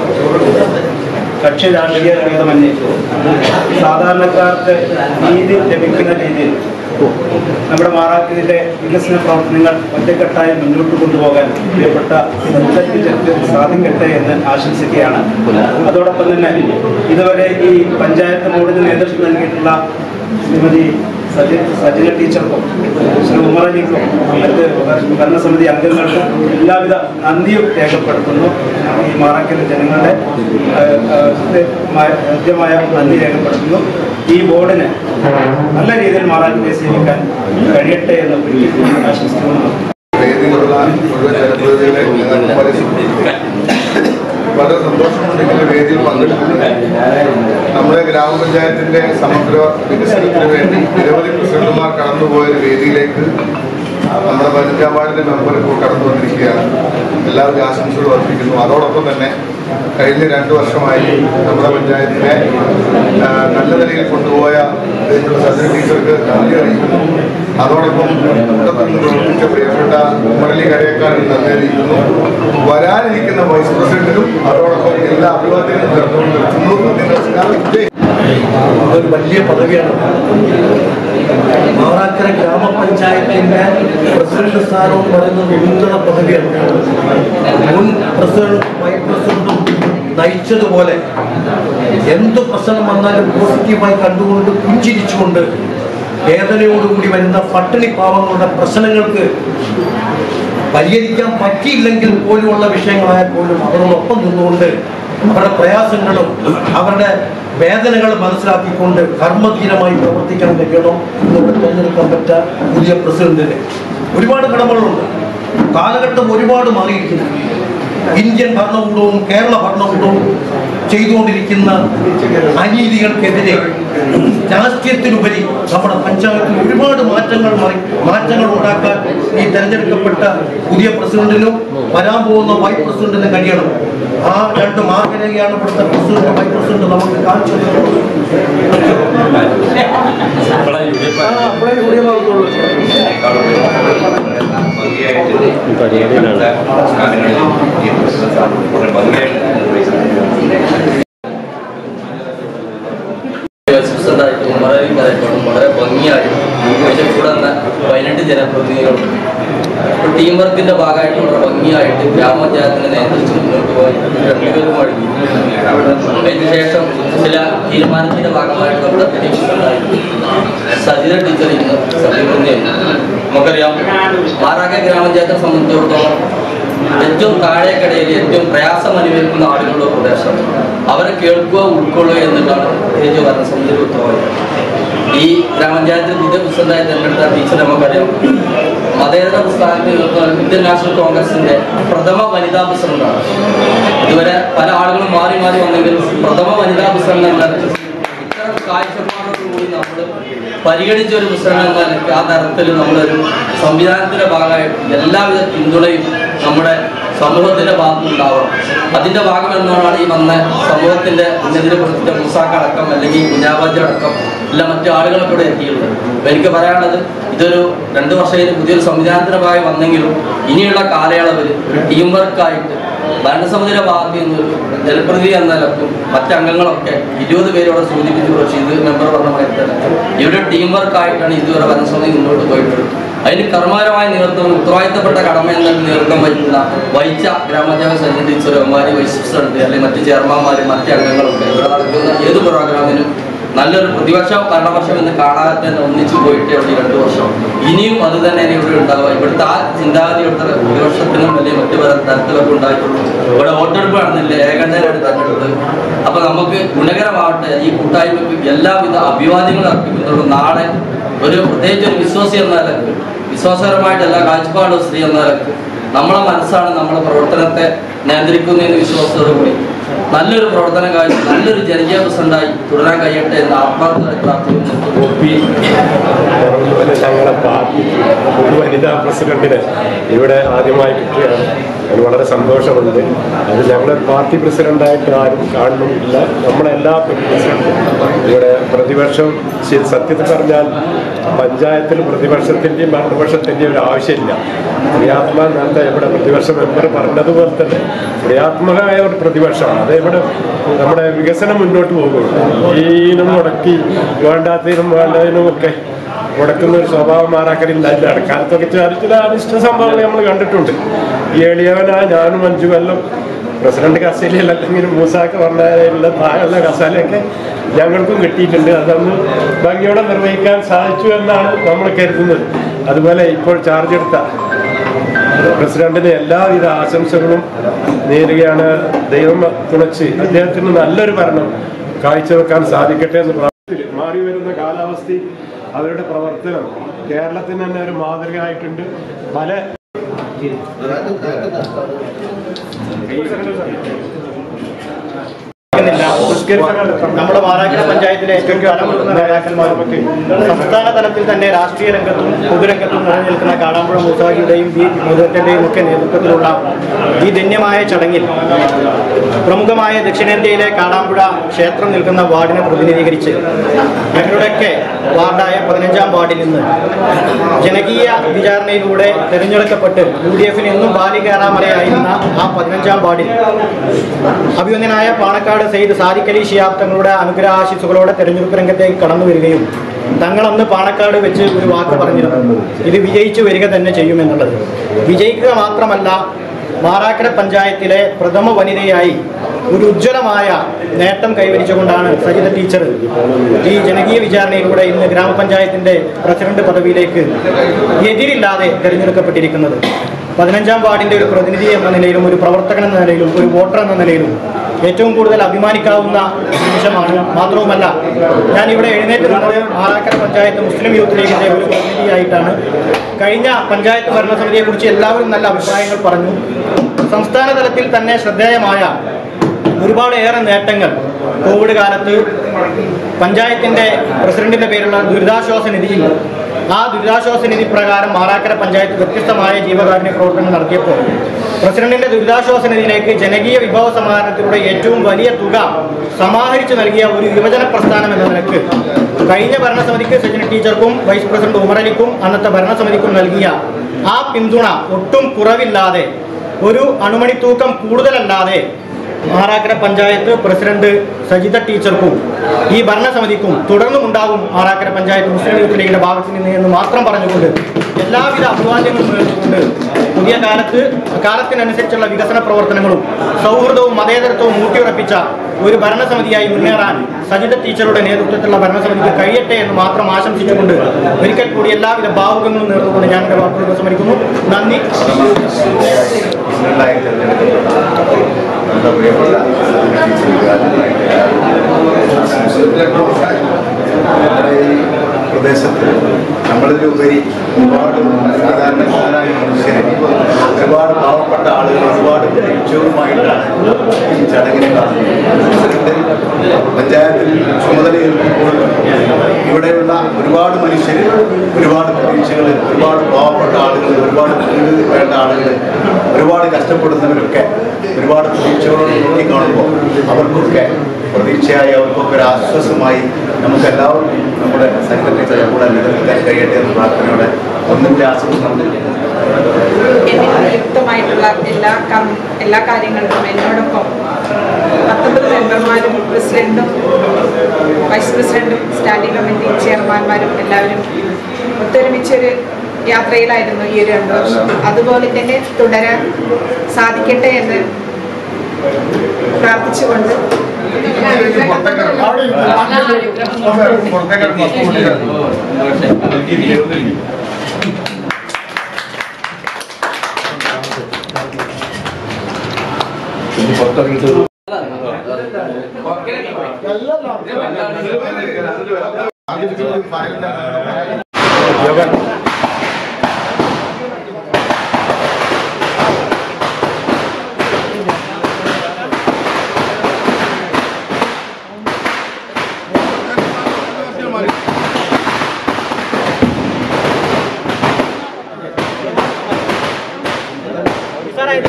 കക്ഷി രാഷ്ട്രീയ ഭേദമന്യേ സാധാരണക്കാർക്ക് നീതി ലഭിക്കുന്ന രീതിയിൽ നമ്മുടെ മാറാക്കിന്റെ വികസന പ്രവർത്തനങ്ങൾ ഒറ്റക്കെട്ടായി മുന്നോട്ട് കൊണ്ടുപോകാൻ പ്രിയപ്പെട്ട പഞ്ചായത്ത് സാധിക്കട്ടെ എന്ന് ആശംസിക്കുകയാണ് അതോടൊപ്പം തന്നെ ഇതുവരെ ഈ പഞ്ചായത്ത് ബോർഡിന് നേതൃത്വം നൽകിയിട്ടുള്ള ശ്രീമതി സജി സജിന ടീച്ചർക്കും ശ്രീ ഉമറലിക്കും മറ്റ് ഭരണസമിതി അംഗങ്ങൾക്കും എല്ലാവിധ നന്ദിയും രേഖപ്പെടുത്തുന്നു ഈ മാറാക്കൽ ജനങ്ങളുടെ ഏഹ്, ഏഹ്, ഹൃദ്യമായ- ഹൃദ്യമായ നന്ദി രേഖപ്പെടുത്തുന്നു ഈ ബോർഡിന് നല്ല രീതിയിൽ മാറാക്കിനെ സേവിക്കാൻ കഴിയട്ടെ എന്ന് ഒരിക്കൽ കൂടി ആശംസിക്കുന്നു വേദിയിലുള്ള മുഴുവൻ ജനപ്രതിനിധികളെ നേതാക്കന്മാരെ സുഹൃത്തുക്കളെ, വളരെ സന്തോഷമുണ്ട് ഇങ്ങനെ വേദിയിൽ പങ്കെടുക്കുന്നത് നമ്മുടെ ഗ്രാമപഞ്ചായത്തിന്റെ സമഗ്ര വികസനത്തിന് വേണ്ടി നിരവധി പ്രസിഡന്റുമാർ കടന്നുപോയ ഒരു വേദിയിലേക്ക് നമ്മുടെ പതിനഞ്ചാം വാർഡിന്റെ മെമ്പർ ഇപ്പോൾ കടന്നു വന്നിരിക്കുകയാണ് എല്ലാവരും ആശംസകൾ അർപ്പിക്കുന്നു അതോടൊപ്പം തന്നെ കഴിഞ്ഞ രണ്ടു വർഷമായി നമ്മുടെ പഞ്ചായത്തിനെ ആ, നല്ല നിലയിൽ കൊണ്ടുപോയ ഇതിനുള്ള സജന ടീച്ചർക്ക് നന്ദി അറിയിക്കുന്നു അതോടൊപ്പം കൂട്ടത്തിൽ നിന്ന് പ്രവർത്തിച്ച പ്രിയപ്പെട്ട മുരളി കരയേക്കാരൻ നന്ദി അറിയിക്കുന്നു വരാനിരിക്കുന്ന വൈസ് പ്രസിഡന്റിനും അതോടൊപ്പം എല്ലാ അഭിവാദ്യങ്ങളും ചേർന്നുകൊണ്ട് നിർത്തുന്നു നന്ദി നമസ്കാരം ജയ് അതൊരു വലിയ പദവിയാണ് മാറാക്കര ഗ്രാമപഞ്ചായത്തിന്റെ പ്രസിഡന്റ് സ്ഥാനം എന്ന് പറയുന്നത് ഉന്നത പദവിയാണ് മുൻ പ്രസിഡന്റ് വൈസ് പ്രസിഡന്റും നയിച്ചതുപോലെ എന്തു പ്രശ്നം വന്നാലും പോസിറ്റീവായി കണ്ടുകൊണ്ട് പുഞ്ചിരിച്ചുകൊണ്ട് വേദനയോടുകൂടി വരുന്ന പട്ടിണി പാവങ്ങളുടെ പ്രശ്നങ്ങൾക്ക് പരിഹരിക്കാൻ പറ്റിയില്ലെങ്കിൽ പോലുമുള്ള വിഷയങ്ങളായാൽ പോലും അവരോടൊപ്പം നിന്നുകൊണ്ട് അവരുടെ പ്രയാസങ്ങളും അവരുടെ വേദനകളും മനസ്സിലാക്കിക്കൊണ്ട് കർമ്മധീരമായി പ്രവർത്തിക്കാൻ കഴിയണം എന്നിവിടെ തിരഞ്ഞെടുക്കാൻ പറ്റ പുതിയ പ്രസിഡന്റിന് ഒരുപാട് കടമകളുണ്ട് കാലഘട്ടം ഒരുപാട് മാറിയിരിക്കുന്നു ഇന്ത്യൻ ഭരണകൂടവും കേരള ഭരണകൂടവും ചെയ്തുകൊണ്ടിരിക്കുന്ന അനീതികൾക്കെതിരെ രാഷ്ട്രീയത്തിനുപരി നമ്മുടെ പഞ്ചായത്തിൽ ഒരുപാട് മാറ്റങ്ങൾ മാറി മാറ്റങ്ങൾ ഉണ്ടാക്കാൻ ഈ തെരഞ്ഞെടുക്കപ്പെട്ട പുതിയ പ്രസിഡന്റിനും വരാൻ പോകുന്ന വൈസ് പ്രസിഡന്റിനും കഴിയണം ആ രണ്ട് മാർഗരേഖയാണ് ഇവിടുത്തെ പ്രസിഡന്റ് വൈസ് പ്രസിഡന്റ് നമുക്ക് കാണിച്ചു തരുന്നത്. ആ, അപ്പോഴേ യു ഡി എഫ് ആകത്തുള്ളൂ. പ്രസിഡന്റായിട്ടും വളരെ കലക്ടറും വളരെ ഭംഗിയായിട്ടും അതിന്റെ കൂടെ വന്ന പതിനെട്ട് ജനപ്രതിനിധികളും ഒരു ടീം വർക്കിന്റെ ഭാഗമായിട്ട് വളരെ ഭംഗിയായിട്ട് ഗ്രാമപഞ്ചായത്തിന്റെ നേതൃത്വം മുന്നോട്ട് പോയി രണ്ടുപേരും വഴങ്ങി അതിനുശേഷം ചില തീരുമാനത്തിന്റെ ഭാഗമായിട്ട് നമ്മുടെ പ്രതീക്ഷിക്കുന്നുണ്ടായിരുന്നു സജിത ടീച്ചർ ഇന്ന് സത്യപ്രതിജ്ഞ നമുക്കറിയാം മാറാക്ക ഗ്രാമപഞ്ചായത്തെ സംബന്ധിച്ചിടത്തോളം ഏറ്റവും താഴേക്കടയിൽ ഏറ്റവും പ്രയാസം അനുഭവിക്കുന്ന ആളുകളുടെ പ്രദേശം അവരെ കേൾക്കുക ഉൾക്കൊള്ളുക എന്നുള്ളതാണ് പ്രത്യേകിച്ച് ഭരണസമിതിയുടെ ഉത്തരവാദിത്തം ഈ ഗ്രാമപഞ്ചായത്തിൽ പുതിയ പ്രസിഡന്റായി തെരഞ്ഞെടുത്ത ടീച്ചർ നമുക്കറിയാം മതേതര പ്രസ്ഥാനത്തിൽ നിൽക്കുന്ന ഇന്ത്യൻ നാഷണൽ കോൺഗ്രസിന്റെ പ്രഥമ വനിതാ പ്രസിഡന്റാണ് ഇതുവരെ പല ആളുകളും മാറി മാറി വന്നെങ്കിലും പ്രഥമ വനിതാ പ്രസിഡന്റ് എന്ന ഇത്തരം കാഴ്ചപ്പാടോടുകൂടി നമ്മൾ പരിഗണിച്ച ഒരു പ്രസിഡന്റ് എന്ന നിലയ്ക്ക് ആ തരത്തിൽ നമ്മളൊരു സംവിധാനത്തിന്റെ ഭാഗമായിട്ട് എല്ലാവിധ പിന്തുണയും നമ്മുടെ സമൂഹത്തിന്റെ ഭാഗത്ത് ഉണ്ടാവണം അതിന്റെ ഭാഗം എന്നാണ് ഈ വന്ന സമൂഹത്തിന്റെ ഉന്നതിനെ പ്രവർത്തിച്ച മുസാക്കടക്കം അല്ലെങ്കിൽ കുഞ്ഞാബാജി അടക്കം എല്ലാ മറ്റു ആളുകളൊക്കെ ഇവിടെ എത്തിയിട്ടുള്ളത് അപ്പൊ എനിക്ക് പറയാനുള്ളത് ഇതൊരു രണ്ടു വർഷം കഴിഞ്ഞ് പുതിയൊരു സംവിധാനത്തിന്റെ ഭാഗമായി വന്നെങ്കിലും ഇനിയുള്ള കാലയളവിൽ ഒരു ടീം വർക്കായിട്ട് ഭരണസമിതിയുടെ ഭാഗത്ത് നിന്ന് ഒരു ജനപ്രതിനിധി എന്ന നിലക്കും മറ്റംഗങ്ങളൊക്കെ ഇരുപത് പേരോടെ സൂചിപ്പിച്ചു റഷീദ് മെമ്പർ പറഞ്ഞ മാതിരി തന്നെ ഇവിടെ ടീം വർക്കായിട്ടാണ് ഇതുവരെ ഭരണസമിതി മുന്നോട്ട് പോയിട്ടുള്ളത് അതിന് കർമ്മപരമായ നേതൃത്വം ഉത്തരവാദിത്തപ്പെട്ട കടമ എന്ന നേതൃത്വം വഹിക്കുന്ന വഹിച്ച ഗ്രാമപഞ്ചായത്ത് സെക്രട്ടറി ടീച്ചർമാര് വൈസ് പ്രസിഡന്റ് അല്ലെങ്കിൽ മറ്റ് ചെയർമാൻമാര് മറ്റ് അംഗങ്ങളൊക്കെ ഇവിടെ നടക്കുന്ന ഏത് പ്രോഗ്രാമിനും നല്ലൊരു പ്രതിപക്ഷ ഭരണപക്ഷം എന്ന് കാണാതെ തന്നെ ഒന്നിച്ചു പോയിട്ടേ ഉള്ളൂ ഈ രണ്ടു വർഷം ഇനിയും അത് തന്നെ ഇവിടെ ഉണ്ടാവുക ഇവിടുത്തെ ആ ചിന്താഗതി ഇവിടുത്തെ പ്രതിപക്ഷത്തിനും അല്ലെങ്കിൽ മറ്റു പല തരത്തിലൊക്കെ ഉണ്ടായിട്ടുള്ളൂ ഇവിടെ വോട്ടെടുപ്പ് നടന്നില്ല ഏകണ്ഠനാണ് തെരഞ്ഞെടുത്തത് അപ്പൊ നമുക്ക് ഗുണകരമാവട്ടെ ഈ കൂട്ടായ്മയ്ക്ക് എല്ലാവിധ അഭിവാദ്യങ്ങളും അർപ്പിക്കുന്നുള്ളൂ നാളെ ഒരു പ്രത്യേകിച്ച് ഒരു വിശ്വാസി എന്ന നിലക്ക് വിശ്വാസപരമായിട്ട് എല്ലാ കാഴ്ചപ്പാടും സ്ത്രീ എന്ന നിലക്ക് നമ്മളെ മനസ്സാണ് നമ്മളെ പ്രവർത്തനത്തെ നിയന്ത്രിക്കുന്നതിന് വിശ്വാസത്തോടുകൂടി നല്ലൊരു പ്രവർത്തനം കാര്യം നല്ലൊരു ജനകീയ പ്രസിഡന്റായി തുടരാൻ കഴിയട്ടെ എന്ന് ആത്മാർത്ഥമായി പ്രാർത്ഥിക്കുന്നു ഒപ്പി ഞങ്ങളെ പാർട്ടി ഒരു വനിതാ പ്രസിഡന്റിന് ഇവിടെ ആദ്യമായി കിട്ടുകയാണ് അതിന് വളരെ സന്തോഷമുണ്ട് അത് ഞങ്ങളെ പാർട്ടി പ്രസിഡന്റായിട്ട് ആരും കാണുന്നില്ല നമ്മളെല്ലാ പ്രസിഡന്റും ഇവിടെ പ്രതിപക്ഷം ശരി സത്യത്തിൽ പറഞ്ഞാൽ പഞ്ചായത്തിൽ പ്രതിപക്ഷത്തിൻ്റെയും ഭരണപക്ഷത്തിൻ്റെയും ഒരു ആവശ്യമില്ല ക്രിയാത്മക നേരത്തെ ഇവിടെ പ്രതിപക്ഷ മെമ്പർ പറഞ്ഞതുപോലെ തന്നെ ക്രിയാത്മകമായ ഒരു പ്രതിപക്ഷമാണ് അത് ഇവിടെ നമ്മുടെ വികസനം മുന്നോട്ട് പോകുള്ളൂ ഈനും മുടക്കി വേണ്ടാത്തതിനും വേണ്ടതിനും ഒക്കെ മുടക്കുന്ന ഒരു സ്വഭാവം മാറാക്കലില്ല ഇടക്കാലത്തൊക്കെ ചില ചില അനിഷ്ട സംഭവങ്ങൾ നമ്മൾ കണ്ടിട്ടുണ്ട് ഈ എളിയവനായ ഞാനും അഞ്ചു കൊല്ലം പ്രസിഡന്റ് കസേലയിൽ അല്ലെങ്കിൽ മൂസാക്ക് പറഞ്ഞ താഴെയുള്ള കസാലയൊക്കെ ഞങ്ങൾക്കും കിട്ടിയിട്ടുണ്ട് അതന്ന് ഭംഗിയോടെ നിർവഹിക്കാൻ സാധിച്ചു എന്നാണ് നമ്മൾ കരുതുന്നത് അതുപോലെ ഇപ്പോൾ ചാർജ് എടുത്ത പ്രസിഡന്റിന് എല്ലാവിധ ആശംസകളും നേരുകയാണ് ദൈവം തുണച്ച് അദ്ദേഹത്തിന് നല്ലൊരു ഭരണം കാഴ്ചവെക്കാൻ സാധിക്കട്ടെ എന്ന് പ്രാർത്ഥിക്കുന്നു മാറി വരുന്ന കാലാവസ്ഥയിൽ അവരുടെ പ്രവർത്തനം കേരളത്തിന് തന്നെ ഒരു മാതൃകയായിട്ടുണ്ട് പല നമ്മുടെ മാറാക്കര പഞ്ചായത്തിലെ ഏറ്റവും കടമുള്ള നേതാക്കന്മാരുമൊക്കെ സംസ്ഥാന തലത്തിൽ തന്നെ രാഷ്ട്രീയ രംഗത്തും പൊതുരംഗത്തും നിലനിൽക്കുന്ന കാടാമ്പുഴ മൂസാഹിയുടെയും ബി മുതറ്റന്റെയും ഒക്കെ നേതൃത്വത്തിലുള്ള ഈ ധന്യമായ ചടങ്ങിൽ പ്രമുഖമായ ദക്ഷിണേന്ത്യയിലെ കാടാമ്പുഴ ക്ഷേത്രം നിൽക്കുന്ന വാർഡിനെ പ്രതിനിധീകരിച്ച് ഞങ്ങളുടെയൊക്കെ വാർഡായ പതിനഞ്ചാം വാർഡിൽ നിന്ന് ജനകീയ വിചാരണയിലൂടെ തെരഞ്ഞെടുക്കപ്പെട്ട് യു ഡി എഫിന് എന്നും ബാലി കയറാമലയായിരുന്ന ആ പതിനഞ്ചാം വാർഡിൽ അഭിമന്യനായ പാണക്കാട് സെയ്ദ് സാദിഖ് അലി ഷിയാബ് തങ്ങളുടെ അനുഗ്രഹാശിസുകളോടെ തെരഞ്ഞെടുപ്പ് രംഗത്തേക്ക് കടന്നു വരികയും തങ്ങൾ അന്ന് പാണക്കാട് വെച്ച് ഒരു വാക്ക് പറഞ്ഞിരുന്നു ഇത് വിജയിച്ചു വരിക തന്നെ ചെയ്യുമെന്നുള്ളത് വിജയിക്കുക മാത്രമല്ല മാറാക്കര പഞ്ചായത്തിലെ പ്രഥമ വനിതയായി ഒരു ഉജ്ജ്വലമായ നേട്ടം കൈവരിച്ചുകൊണ്ടാണ് സജിത ടീച്ചർ ഈ ജനകീയ വിചാരണയിലൂടെ ഇന്ന് ഗ്രാമപഞ്ചായത്തിന്റെ പ്രസിഡന്റ് പദവിയിലേക്ക് എതിരില്ലാതെ തെരഞ്ഞെടുക്കപ്പെട്ടിരിക്കുന്നത് പതിനഞ്ചാം വാർഡിന്റെ ഒരു പ്രതിനിധി എന്ന നിലയിലും ഒരു പ്രവർത്തകൻ എന്ന നിലയിലും ഒരു വോട്ടർ എന്ന നിലയിലും ഏറ്റവും കൂടുതൽ അഭിമാനിക്കാവുന്ന നിമിഷമാണ് മാത്രവുമല്ല ഞാൻ ഇവിടെ എഴുന്നേറ്റ് നിന്നത് ആറാക്കര പഞ്ചായത്ത് മുസ്ലിം യൂത്ത് ലീഗിന്റെ ഒരു പ്രതിനിധിയായിട്ടാണ് കഴിഞ്ഞ പഞ്ചായത്ത് ഭരണസമിതിയെക്കുറിച്ച് എല്ലാവരും നല്ല അഭിപ്രായങ്ങൾ പറഞ്ഞു സംസ്ഥാന തലത്തിൽ തന്നെ ശ്രദ്ധേയമായ ഒരുപാട് ഏറെ നേട്ടങ്ങൾ കോവിഡ് കാലത്ത് പഞ്ചായത്തിന്റെ പ്രസിഡന്റിന്റെ പേരുള്ള ദുരിതാശ്വാസ നിധിയിൽ ആ ദുരിതാശ്വാസ നിധി പ്രകാരം മാറാക്കര പഞ്ചായത്ത് വ്യത്യസ്തമായ ജീവകാരുണ്യ പ്രവർത്തനം നടത്തിയപ്പോൾ പ്രസിഡന്റിന്റെ ദുരിതാശ്വാസ നിധിയിലേക്ക് ജനകീയ വിഭവ സമാഹരണത്തിലൂടെ ഏറ്റവും വലിയ തുക സമാഹരിച്ചു നൽകിയ ഒരു യുവജന പ്രസ്ഥാനം എന്ന നിലക്ക് കഴിഞ്ഞ ഭരണസമിതിക്ക് സജിന ടീച്ചർക്കും വൈസ് പ്രസിഡന്റ് ഉമറലിക്കും അന്നത്തെ ഭരണസമിതിക്കും നൽകിയ ആ പിന്തുണ ഒട്ടും കുറവില്ലാതെ ഒരു അണുമണിത്തൂക്കം കൂടുതലല്ലാതെ മാറാക്കര പഞ്ചായത്ത് പ്രസിഡന്റ് സജിത ടീച്ചർക്കും ഈ ഭരണസമിതിക്കും തുടർന്നും ഉണ്ടാകും മാറാക്കര പഞ്ചായത്ത് മുസ്ലിം യൂത്ത് ലീഗിന്റെ ഭാഗത്ത് നിന്ന് എന്ന് മാത്രം പറഞ്ഞുകൊണ്ട് എല്ലാവിധ അഭിവാദ്യങ്ങളും നേർന്നുകൊണ്ട് പുതിയ കാലത്ത് കാലത്തിനനുസരിച്ചുള്ള വികസന പ്രവർത്തനങ്ങളും സൗഹൃദവും മതേതരത്വവും ഊട്ടിയുറപ്പിച്ച ഒരു ഭരണസമിതിയായി മുന്നേറാൻ സജിത ടീച്ചറുടെ നേതൃത്വത്തിലുള്ള ഭരണസമിതിക്ക് കഴിയട്ടെ എന്ന് മാത്രം ആശംസിച്ചുകൊണ്ട് ഒരിക്കൽ കൂടി എല്ലാവിധ ഭാവുകങ്ങളും നേർന്നുകൊണ്ട് ഞാൻ എൻ്റെ വാക്കുകൾ ഉപസംഹരിക്കുന്നു നന്ദി പ്രസിഡന്റായി തെരഞ്ഞെടുക്കപ്പെട്ട നമ്മുടെ പ്രിയപ്പെട്ട നമ്മുടെ ഈ പ്രദേശത്ത് നമ്മളിലുപരി ഒരുപാട് സാധാരണക്കാരായ മനുഷ്യരെ ഒരുപാട് പാവപ്പെട്ട ആളുകൾ ഒരുപാട് പ്രതീക്ഷകളുമായിട്ടാണ് ഈ ചടങ്ങിനെ കാണുന്നത് പ്രസിഡന്റ് പഞ്ചായത്തിൽ ചുമതലയേൽക്കുമ്പോൾ ഇവിടെയുള്ള ഒരുപാട് മനുഷ്യർ ഒരുപാട് പ്രതീക്ഷകൾ ഒരുപാട് പാവപ്പെട്ട ആളുകൾ ഒരുപാട് വീട് വേണ്ട ആളുകൾ ഒരുപാട് കഷ്ടപ്പെടുന്നവരൊക്കെ ഒരുപാട് പ്രതീക്ഷകളോട് നോക്കിക്കാണുമ്പോൾ അവർക്കൊക്കെ പ്രതീക്ഷയായി അവർക്കൊക്കെ ഒരു ആശ്വാസമായി നമുക്ക് എല്ലാവർക്കും നമ്മുടെ സെക്രട്ടറി കൂടെ നിലനിൽക്കാൻ കഴിയട്ടെ എന്ന പ്രാർത്ഥനയോടെ ഒന്നിൻ്റെ ആശംസ എന്നിൽ യുക്തമായിട്ടുള്ള എല്ലാ കം എല്ലാ കാര്യങ്ങൾക്കും എന്നോടൊപ്പം പത്തൊമ്പത് മെമ്പർമാരും പ്രസിഡന്റും വൈസ് പ്രസിഡന്റും സ്റ്റാൻഡിംഗ് കമ്മിറ്റി ചെയർമാൻമാരും എല്ലാവരും ഒത്തൊരുമിച്ചൊരു യാത്രയിലായിരുന്നു ഈ ഒരു രണ്ട് വർഷം അതുപോലെ തന്നെ തുടരാൻ സാധിക്കട്ടെ എന്ന് പ്രാർത്ഥിച്ചുകൊണ്ട് തയ്യാറായിട്ട്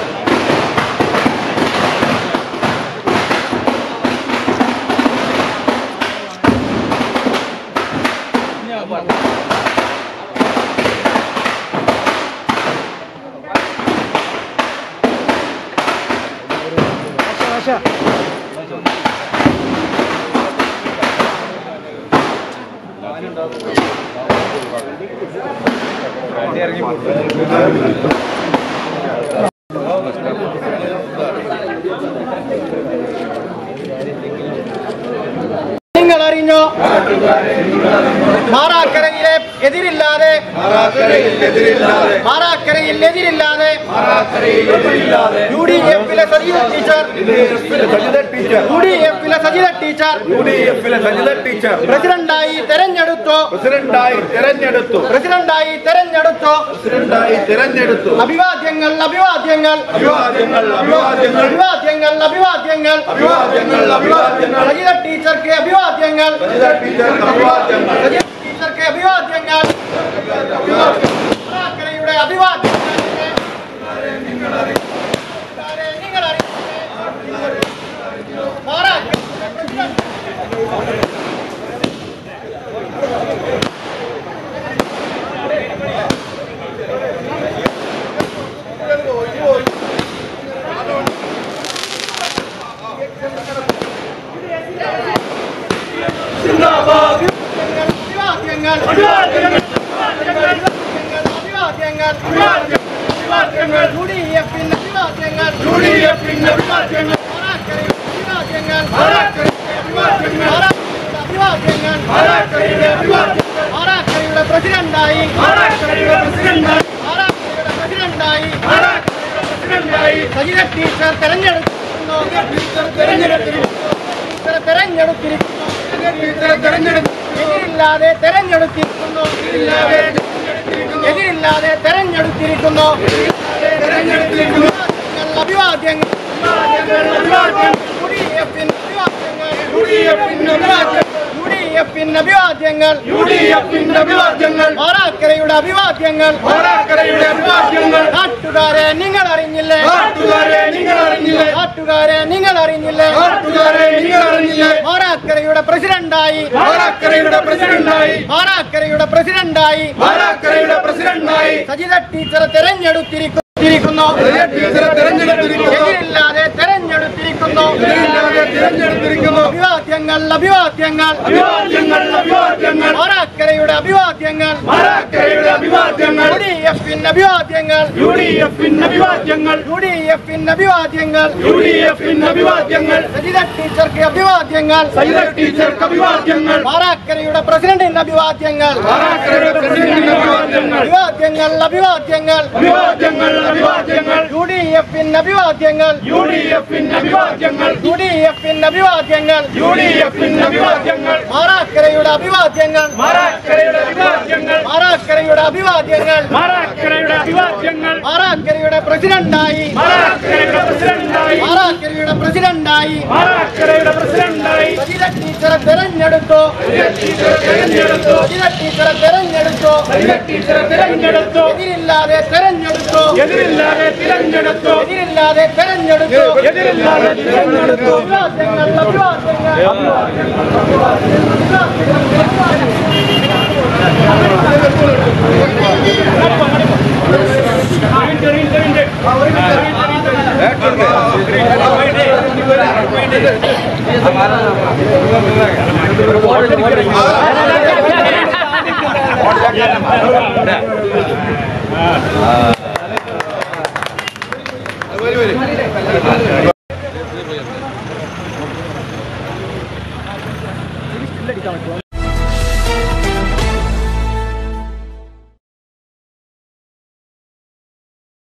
നിങ്ങൾ അറിഞ്ഞോ മാറാക്കരയിലെ എതിരില്ലാതെ മാറാക്കരയിൽ എതിരില്ലാതെ യു ഡി എഫിലെ സജീവ ടീച്ചർ യു ഡി എഫിലെ സജിത ടീച്ചർ യു ഡി എഫിലെ സജിത ടീച്ചർ പ്രസിഡന്റായി തെരഞ്ഞെടുത്തു പ്രസിഡന്റായി തെരഞ്ഞെടുത്തു പ്രസിഡന്റായി തെരഞ്ഞെടുത്തു പ്രസിഡന്റായി തെരഞ്ഞെടുത്തു അഭിവാദ്യങ്ങൾ അഭിവാദ്യങ്ങൾ അഭിവാദ്യങ്ങൾ അഭിവാദ്യങ്ങൾ അഭിവാദ്യങ്ങൾ അഭിവാദ്യങ്ങൾ അഭിവാദ്യങ്ങൾ അഭിവാദ്യങ്ങൾ സജിത ടീച്ചർക്ക് അഭിവാദ്യങ്ങൾ സജിത ടീച്ചർക്ക് അഭിവാദ്യങ്ങൾ സജിത ടീച്ചർക്ക് അഭിവാദ്യങ്ങൾ മാറാക്കരയുടെ അഭിവാദ്യങ്ങൾ നിങ്ങൾ അഭിവാദ്യങ്ങൾ അഭിവാദ്യങ്ങൾ അഭിവാദ്യങ്ങൾ യു ഡി എഫിന് അഭിവാദ്യങ്ങൾ യു ഡി എഫിന് അഭിവാദ്യങ്ങൾ അഭിവാദ്യങ്ങൾ അഭിവാദ്യങ്ങൾ മാറാക്കരയുടെ പ്രസിഡന്റായി മാറാക്കരയുടെ പ്രസിഡന്റായി മാറാക്കരയുടെ പ്രസിഡന്റായി പ്രസിഡന്റായി സജിത ടീച്ചർ തെരഞ്ഞെടുക്കുന്നു തെരഞ്ഞെടുത്തിരിക്കുന്നു ടീച്ചർ തെരഞ്ഞെടുത്തിരിക്കുന്നു ടീച്ചർ തെരഞ്ഞെടുത്തു എതിരില്ലാതെ തെരഞ്ഞെടുത്തിരിക്കുന്നു എതിരില്ലാതെ തെരഞ്ഞെടുത്തിരിക്കുന്നു തെരഞ്ഞെടുത്തിരിക്കുന്നു അഭിവാദ്യങ്ങൾ അഭിവാദ്യങ്ങൾ യു ഡി എഫിന് അഭിവാദ്യങ്ങൾ യു ഡി എഫിന് അഭിവാദ്യങ്ങൾ യു ഡി എഫിന് അഭിവാദ്യങ്ങൾ മാറാക്കരയുടെ അഭിവാദ്യങ്ങൾ മാറാക്കരയുടെ അഭിവാദ്യങ്ങൾ നാട്ടുകാരെ നിങ്ങൾ അറിഞ്ഞില്ലേ നാട്ടുകാരെ നിങ്ങൾ അറിഞ്ഞില്ലേ നാട്ടുകാരെ നിങ്ങൾ അറിഞ്ഞില്ലേ നാട്ടുകാരെ നിങ്ങൾ അറിഞ്ഞില്ലേ മാറാക്കരയുടെ പ്രസിഡന്റായി മാറാക്കരയുടെ പ്രസിഡന്റായി മാറാക്കരയുടെ പ്രസിഡന്റായി മാറാക്കരയുടെ പ്രസിഡന്റായി സജിത ടീച്ചറെ തെരഞ്ഞെടുത്തിരിക്കുന്നു എതിരില്ലാതെ തെരഞ്ഞെടുത്തിരിക്കുന്നു തിരഞ്ഞെടുത്തിരിക്കുന്നു അഭിവാദ്യങ്ങൾ അഭിവാദ്യങ്ങൾ അഭിവാദ്യങ്ങൾ അഭിവാദ്യങ്ങൾ മാറാക്കരയുടെ അഭിവാദ്യങ്ങൾ മാറാക്കരയുടെ അഭിവാദ്യങ്ങൾ യു ഡി എഫിന് അഭിവാദ്യങ്ങൾ യു ഡി എഫിന് അഭിവാദ്യങ്ങൾ യു ഡി എഫിന് അഭിവാദ്യങ്ങൾ യു ഡി എഫിന് അഭിവാദ്യങ്ങൾ സജിത ടീച്ചർക്ക് അഭിവാദ്യങ്ങൾ സജിത ടീച്ചർക്ക് അഭിവാദ്യങ്ങൾ മാറാക്കരയുടെ പ്രസിഡന്റിന് അഭിവാദ്യങ്ങൾ മാറാക്കരയുടെ പ്രസിഡന്റിന് അഭിവാദ്യങ്ങൾ അഭിവാദ്യങ്ങൾ അഭിവാദ്യങ്ങൾ അഭിവാദ്യങ്ങൾ അഭിവാദ്യങ്ങൾ യു ഡി എഫിന് അഭിവാദ്യങ്ങൾ യു ഡി എഫിന് അഭിവാദ്യങ്ങൾ യു ഡി എഫിന് അഭിവാദ്യങ്ങൾ യു ഡി എഫിന് അഭിവാദ്യങ്ങൾ മാറാക്കരയുടെ അഭിവാദ്യങ്ങൾ മാറാക്കരയുടെ അഭിവാദ്യങ്ങൾ മാറാക്കരയുടെ അഭിവാദ്യങ്ങൾ മാറാക്കരയുടെ അഭിവാദ്യങ്ങൾ മാറാക്കരയുടെ പ്രസിഡന്റായി മാറാക്കരയുടെ പ്രസിഡന്റായി മാറാക്കരയുടെ പ്രസിഡന്റായി മാറാക്കരയുടെ പ്രസിഡന്റായി സജിത ടീച്ചറെ തെരഞ്ഞെടുത്തു തെരഞ്ഞെടുത്തു സജിത ടീച്ചറെ തെരഞ്ഞെടുത്തു സജിത ടീച്ചറെ തെരഞ്ഞെടുത്തു എതിരില്ലാതെ തെരഞ്ഞെടുത്തു എതിരില്ലാതെ തിരഞ്ഞെടുത്തു എതിരില്ലാതെ തെരഞ്ഞെടുത്തു എതിരില്ലാതെ തിരഞ്ഞെടുത്തു അഭിവാദ്യങ്ങൾ അഭിവാദ്യങ്ങൾ